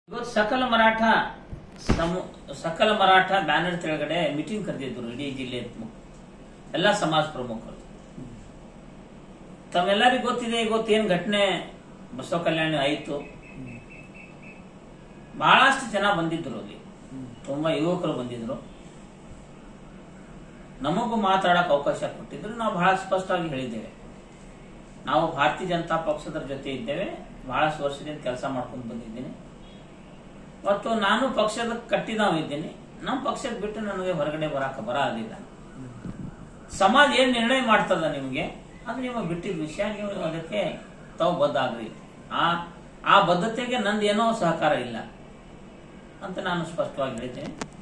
ಇವತ್ತು ಸಕಲ ಮರಾಠ ಸಮು ಸಕಲ ಮರಾಠ ಬ್ಯಾನರ್ ಕೆಳಗಡೆ ಮೀಟಿಂಗ್ ಕರೆದಿದ್ರು ಇಡೀ ಜಿಲ್ಲೆ ಎಲ್ಲ ಸಮಾಜ ಪ್ರಮುಖರು ತಮ್ಮೆಲ್ಲರಿಗೂ ಗೊತ್ತಿದೆ ಇವತ್ತು ಏನ್ ಘಟನೆ ಬಸವ ಕಲ್ಯಾಣ ಆಯಿತು ಬಹಳಷ್ಟು ಜನ ಬಂದಿದ್ರು ಅಲ್ಲಿ ತುಂಬಾ ಯುವಕರು ಬಂದಿದ್ರು ನಮಗೂ ಮಾತಾಡಕ್ ಅವಕಾಶ ಕೊಟ್ಟಿದ್ರು ನಾವು ಬಹಳ ಸ್ಪಷ್ಟವಾಗಿ ಹೇಳಿದ್ದೇವೆ ನಾವು ಭಾರತೀಯ ಜನತಾ ಪಕ್ಷದ ಜೊತೆ ಇದ್ದೇವೆ ಬಹಳಷ್ಟು ವರ್ಷದಿಂದ ಕೆಲಸ ಮಾಡ್ಕೊಂಡು ಬಂದಿದ್ದೀನಿ ಮತ್ತು ನಾನು ಪಕ್ಷದ ಕಟ್ಟಿದವ ಇದ್ದೀನಿ ನಮ್ಮ ಪಕ್ಷದ ಬಿಟ್ಟು ನನಗೆ ಹೊರಗಡೆ ಬರಾಕ ಬರೋದಿಲ್ಲ ಸಮಾಜ ಏನ್ ನಿರ್ಣಯ ಮಾಡ್ತದ ನಿಮ್ಗೆ ಅದು ನಿಮಗೆ ಬಿಟ್ಟಿದ ವಿಷಯ ನೀವು ಅದಕ್ಕೆ ತಾವು ಬದ್ಧ ಆಗ್ರಿ ಆ ಆ ಬದ್ಧತೆಗೆ ನಂದು ಏನೋ ಸಹಕಾರ ಇಲ್ಲ ಅಂತ ನಾನು ಸ್ಪಷ್ಟವಾಗಿ ಹೇಳಿದ್ದೇನೆ